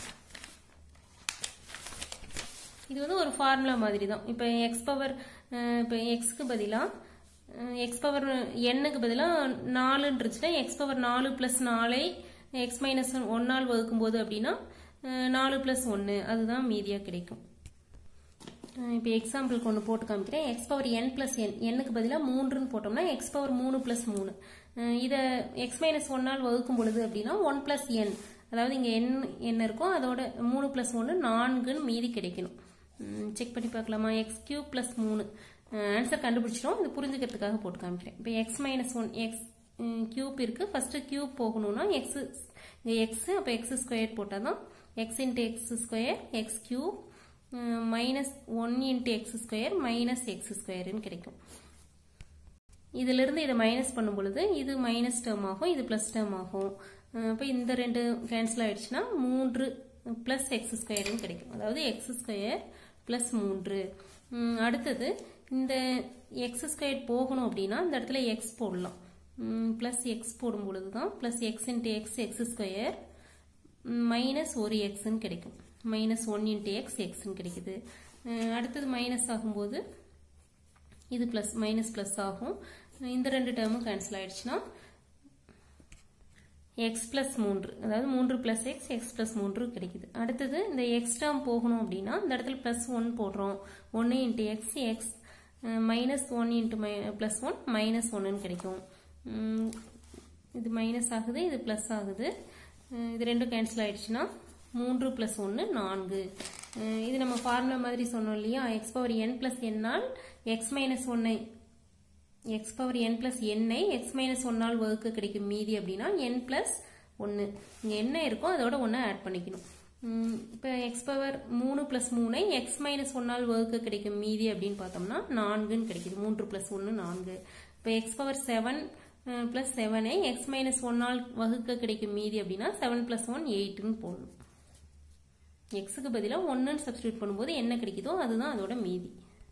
இது வந்து ஒரு ஃபார்முலா மாதிரி தான் இப்போ எக்ஸ் பவர் இப்போ எக்ஸ்க்கு பதிலாக எக்ஸ் பவர் எண்ணுக்கு பதிலாக நாலுன்னு இருந்துச்சுன்னா எக்ஸ் பவர் நாலு ப்ளஸ் நாலை எக்ஸ் மைனஸ் ஒன்னால் வகுக்கும்போது அப்படின்னா அஹ், நாலு ப்ளஸ் ஒன்று அதுதான் மீதியாக கிடைக்கும் இப்போ எக்ஸாம்பிளுக்கு ஒன்று போட்டு காமிக்கிறேன் x power n plus n எண்ணுக்கு பதிலாக மூன்றுன்னு போட்டோம்னா எக்ஸ் பவர் மூணு பிளஸ் மூணு இதை எக்ஸ் மைனஸ் ஒன்னால் வகுக்கும் பொழுது அப்படின்னா ஒன் பிளஸ் என் அதாவது இங்கே என் என்ன இருக்கோ அதோட மூணு பிளஸ் ஒன்று நான்குன்னு மீதி கிடைக்கணும் செக் பண்ணி பார்க்கலாமா எக்ஸ் கியூப் பிளஸ் மூணு ஆன்சர் கண்டுபிடிச்சிட்டோம் இது புரிஞ்சுக்கிறதுக்காக போட்டு காமிக்கிறேன் இப்போ x minus one x cube இருக்கு ஃபர்ஸ்ட் கியூப் போகணும்னா எக்ஸ் இங்கே எக்ஸ் அப்போ எக்ஸ் ஸ்கொயர் போட்டால் தான் x into x square x cube minus one into x square minus x ஸ்கொயர்னு கிடைக்கும் இதிலிருந்து இதை மைனஸ் பண்ணும் பொழுது இது மைனஸ் டேர்ம் ஆகும் இது பிளஸ் டேர்ம் ஆகும் அப்போ இந்த ரெண்டு கேன்சல் ஆயிடுச்சுன்னா மூன்று பிளஸ் எக்ஸ் ஸ்கொயர்னு கிடைக்கும் அதாவது எக்ஸ் ஸ்கொயர் பிளஸ் மூன்று உம், அடுத்தது இந்த எக்ஸ் ஸ்கொயர் போகணும் அப்படின்னா இந்த இடத்துல எக்ஸ் போடலாம் பிளஸ் எக்ஸ் போடும் பொழுது தான் plus x into x x square minus ஒரு எக்ஸ்ன்னு கிடைக்கும் மைனஸ் ஒன் இன்ட்டு எக்ஸ் எக்ஸ்ன்னு கிடைக்குது அஹ் அடுத்தது மைனஸ் ஆகும்போது இது ப்ளஸ் மைனஸ் ப்ளஸ் ஆகும் இந்த ரெண்டு டேர்மும் கேன்சல் ஆயிடுச்சுன்னா எக்ஸ் ப்ளஸ் மூன்று அதாவது மூன்று ப்ளஸ் எக்ஸ் எக்ஸ் ப்ளஸ் மூன்று கிடைக்குது அடுத்தது இந்த எக்ஸ் டேர்ம் போகணும் அப்படின்னா இந்த இடத்துல ப்ளஸ் ஒன் போடுறோம் ஒன்று into x x minus one into மை ப்ளஸ் ஒன் மைனஸ் ஒன்றுன்னு கிடைக்கும் உம், இது மைனஸ் ஆகுது இது ப்ளஸ் ஆகுது அஹ் இது ரெண்டும் கேன்சல் ஆயிடுச்சுன்னா மூன்று ப்ளஸ் ஒன்று நான்கு அஹ் இது நம்ம ஃபார்முலா மாதிரி சொன்னோம் இல்லையா எக்ஸ் பவர் என் பிளஸ் என்னால் எக்ஸ் மைனஸ் ஒன்னை எக்ஸ் பவர் என் பிளஸ் எண்ணை எக்ஸ் மைனஸ் ஒன்னால் வகுக்க கிடைக்கும் மீதி அப்படின்னா என் பிளஸ் ஒன்று இங்கே என்ன இருக்கோ அதோட ஒன்று ஆட் பண்ணிக்கணும் இப்போ எக்ஸ் பவர் மூணு பிளஸ் மூணை எக்ஸ் மைனஸ் ஒன்னால் வகுக்க கிடைக்கும் மீதி அப்படின்னு பார்த்தோம்னா நான்குன்னு கிடைக்குது மூன்று பிளஸ் ஒன்று நான்கு இப்போ எக்ஸ் பவர் செவன் பிளஸ் செவனை எக்ஸ் மைனஸ் ஒன்னால் வகுக்க கிடைக்கும் மீதி அப்படின்னா செவன் பிளஸ் ஒன் எயிட்னு போடணும் எக்ஸுக்கு பதிலாக ஒன்றுன்னு சப்ஸ்டியூட் பண்ணும்போது என்ன கிடைக்குதோ அதுதான் அதோட மீதி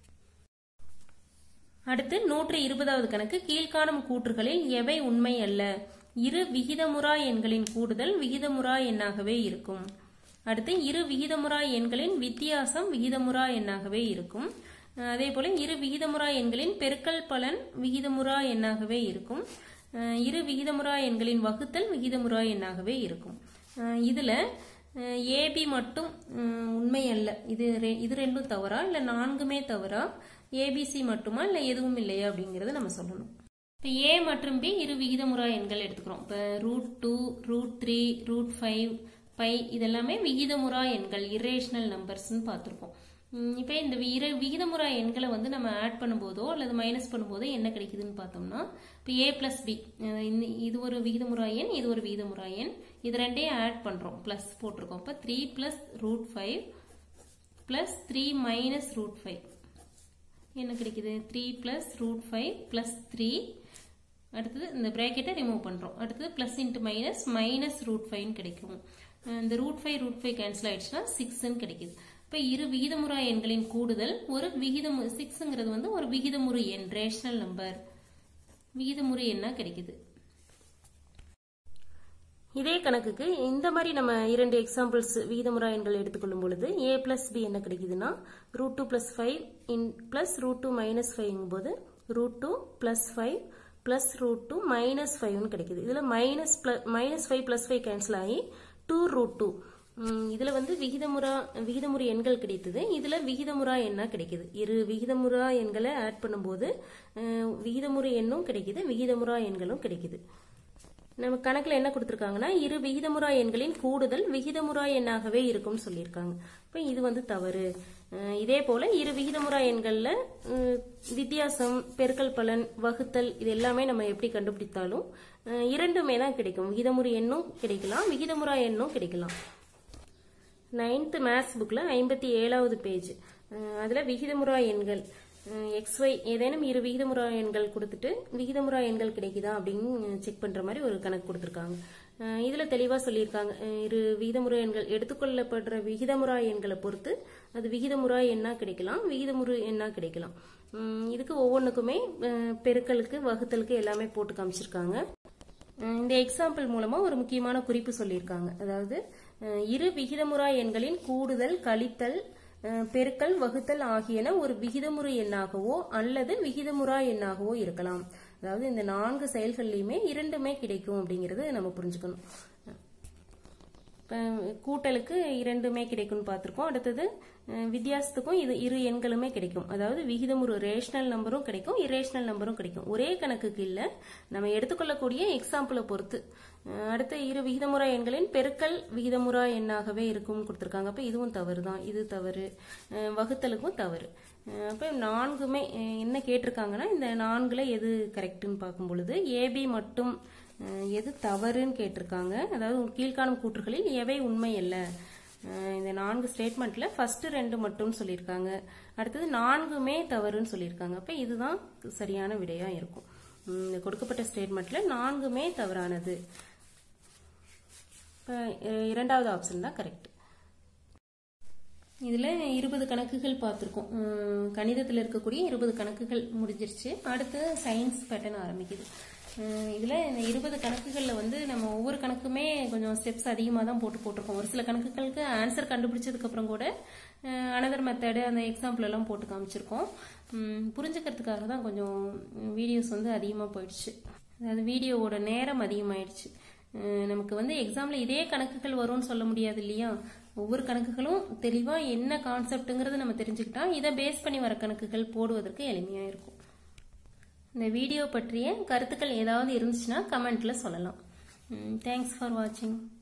அடுத்து நூற்றி இருபதாவது கணக்கு கீழ்காணும் கூற்றுகளில் எவை உண்மை அல்ல இரு விகிதமுறா எண்களின் கூடுதல் விகிதமுறா எண்ணாகவே இருக்கும் அடுத்து இரு விகிதமுறா எண்களின் வித்தியாசம் விகிதமுறா எண்ணாகவே இருக்கும் அஹ் அதே போல இரு விகிதமுறா எண்களின் பெருக்கல் பலன் விகிதமுறா எண்ணாகவே இருக்கும் அஹ் இரு விகிதமுறா எண்களின் வகுத்தல் விகிதமுறா எண்ணாகவே இருக்கும் அஹ் இதுல ஏபி மட்டும் அஹ், உண்மை அல்ல இது ரெ- இது ரெண்டும் தவறா இல்ல நான்குமே தவறா ஏபிசி மட்டுமா இல்ல எதுவும் இல்லையா அப்படிங்கறத நம்ம சொல்லணும் இப்போ ஏ மற்றும் பி இரு விகிதமுறா எண்கள் எடுத்துக்கிறோம் இப்போ root two root three root five pi இதெல்லாமே விகிதமுறா எண்கள் இரேஷனல் நம்பர்ஸ்னு பார்த்துருக்கோம் இப்போ இந்த இரு விகிதமுறா எண்களை வந்து நம்ம ஆட் பண்ணும்போதோ அல்லது மைனஸ் பண்ணும்போதோ என்ன கிடைக்குதுன்னு பார்த்தோம்னா இப்போ ஏ பிளஸ் பி இது ஒரு விகிதமுறா எண் இது ஒரு விகிதமுறா எண் இது ரெண்டையும் ஆட் பண்ணுறோம் ப்ளஸ் போட்டிருக்கோம் இப்போ three plus root five plus three minus root five என்ன கிடைக்குது three plus root five plus three அடுத்தது இந்த ப்ராக்கெட்டை ரிமூவ் பண்ணுறோம் அடுத்தது plus into minus minus root ஃபைவ்னு கிடைக்கும் அஹ் இந்த root five root five cancel ஆயிடுச்சுன்னா சிக்ஸ்ன்னு கிடைக்குது இப்போ இரு விகிதமுறா எண்களின் கூடுதல் ஒரு விகிதம் சிக்ஸுங்கிறது வந்து ஒரு விகிதமுறு எண் ரேஷனல் நம்பர் விகிதமுறு எண்ணா கிடைக்குது இதே கணக்குக்கு இந்த மாதிரி நம்ம இரண்டு எக்ஸாம்பிள்ஸ் விகிதமுறா எண்கள் எடுத்துக்கொள்ளும் பொழுது ஏ பிளஸ் பி என்ன கிடைக்குதுன்னா root two plus five in plus root two minus ஃபைவ்ங்கும் போது root two plus five plus root two minus ஃபைவ்னு கிடைக்குது இதில் minus minus five plus five cancel ஆகி டூ ரூட் டூ இதில் வந்து விகிதமுறா விகிதமுறு எண்கள் கிடைத்தது இதில் விகிதமுறா எண்ணா கிடைக்குது இரு விகிதமுறா எண்களை ஆட் பண்ணும்போது அஹ், விகிதமுறு எண்ணும் கிடைக்குது விகிதமுறா எண்களும் கிடைக்குது நம்ம கணக்குல என்ன கொடுத்துருக்காங்கன்னா இரு விகிதமுறா எண்களின் கூடுதல் விகிதமுறா எண்ணாகவே இருக்கும்னு சொல்லியிருக்காங்க இப்போ இது வந்து தவறு அஹ் இதே போல இரு விகிதமுறா எண்கள்ல உம், வித்தியாசம் பெருக்கல் பலன் வகுத்தல் இது எல்லாமே நம்ம எப்படி கண்டுபிடித்தாலும் அஹ் இரண்டுமே தான் கிடைக்கும் விகிதமுறு எண்ணும் கிடைக்கலாம் விகிதமுறா எண்ணும் கிடைக்கலாம் நைன்த் மேத்ஸ் புக்கில் ஐம்பத்தி ஏழாவது பேஜ் அதில் விகிதமுறா எண்கள் எக்ஸ் ஒய் ஏதேனும் இரு விகிதமுறா எண்கள் கொடுத்துட்டு விகிதமுறா எண்கள் கிடைக்குதா அப்படின்னு செக் பண்ணுற மாதிரி ஒரு கணக்கு கொடுத்துருக்காங்க இதில் தெளிவாக சொல்லியிருக்காங்க அஹ் இரு விகிதமுறா எண்கள் எடுத்துக்கொள்ளப்படுற விகிதமுறா எண்களை பொறுத்து அது விகிதமுறா எண்ணா கிடைக்கலாம் விகிதமுறு எண்ணா கிடைக்கலாம் உம், இதுக்கு ஒவ்வொன்றுக்குமே அஹ், பெருக்கலுக்கு வகுத்தலுக்கு எல்லாமே போட்டு காமிச்சிருக்காங்க அஹ் இந்த எக்ஸாம்பிள் மூலமா ஒரு முக்கியமான குறிப்பு சொல்லியிருக்காங்க அதாவது அஹ் இரு விகிதமுறா எண்களின் கூடுதல் கழித்தல் அஹ் பெருக்கல் வகுத்தல் ஆகியன ஒரு விகிதமுறு எண்ணாகவோ அல்லது விகிதமுறா எண்ணாகவோ இருக்கலாம் அதாவது இந்த நான்கு செயல்கள்லையுமே இரண்டுமே கிடைக்கும் அப்படிங்கறத நம்ம புரிஞ்சுக்கணும் இப்போ கூட்டலுக்கு இரண்டுமே கிடைக்கும்னு பார்த்துருக்கோம் அடுத்தது அஹ், வித்தியாசத்துக்கும் இது இரு எண்களுமே கிடைக்கும் அதாவது விகிதமுறு ரேஷனல் நம்பரும் கிடைக்கும் இரேஷனல் நம்பரும் கிடைக்கும் ஒரே கணக்குக்கு இல்லை நம்ம எடுத்துக்கொள்ளக்கூடிய எக்ஸாம்பிளை பொறுத்து அஹ், அடுத்து இரு விகிதமுறா எண்களின் பெருக்கல் விகிதமுறா எண்ணாகவே இருக்கும்னு கொடுத்துருக்காங்க அப்போ இதுவும் தவறு தான் இது தவறு அஹ், வகுத்தலுக்கும் தவறு அஹ், அப்போ நான்குமே அஹ், என்ன கேட்டிருக்காங்கன்னா இந்த நான்குல எது கரெக்டுன்னு பார்க்கும் பொழுது ஏபி மட்டும் அஹ் எது தவறுன்னு கேட்டிருக்காங்க அதாவது கீழ்காணும் கூற்றுகளில் எவை உண்மை அல்ல அஹ் இந்த நான்கு ஸ்டேட்மெண்ட்ல ஃபர்ஸ்ட் ரெண்டு மட்டும் சொல்லியிருக்காங்க அடுத்தது நான்குமே தவறுன்னு சொல்லியிருக்காங்க அப்ப இதுதான் சரியான விடையா இருக்கும் ம், இந்த கொடுக்கப்பட்ட ஸ்டேட்மெண்ட்ல நான்குமே தவறானது இப்போ இரண்டாவது ஆப்ஷன் தான் கரெக்ட் இதில் இருபது கணக்குகள் பார்த்துருக்கோம் கணிதத்தில் இருக்கக்கூடிய இருபது கணக்குகள் முடிஞ்சிருச்சு அடுத்து சயின்ஸ் பேட்டர்ன் ஆரம்பிக்குது இதில் இந்த இருபது கணக்குகளில் வந்து நம்ம ஒவ்வொரு கணக்குமே கொஞ்சம் ஸ்டெப்ஸ் அதிகமாக தான் போட்டு போட்டிருக்கோம் ஒரு சில கணக்குகளுக்கு ஆன்சர் கண்டுபிடிச்சதுக்கப்புறம் கூட அனதர் மெத்தடு அந்த எக்ஸாம்பிள் எல்லாம் போட்டு காமிச்சிருக்கோம் உம், புரிஞ்சுக்கிறதுக்காக தான் கொஞ்சம் வீடியோஸ் வந்து அதிகமாக போயிடுச்சு அதாவது வீடியோவோட நேரம் அதிகமாயிடுச்சு அஹ் நமக்கு வந்து எக்ஸாம்ல இதே கணக்குகள் வரும்னு சொல்ல முடியாது இல்லையா ஒவ்வொரு கணக்குகளும் தெளிவா என்ன கான்செப்ட்டுங்கிறத நம்ம தெரிஞ்சுக்கிட்டா இதை பேஸ் பண்ணி வர கணக்குகள் போடுவதற்கு எளிமையா இருக்கும் இந்த வீடியோ பற்றிய கருத்துக்கள் ஏதாவது இருந்துச்சுன்னா கமெண்ட்ல சொல்லலாம் தேங்க்ஸ் ஃபார் வாட்சிங்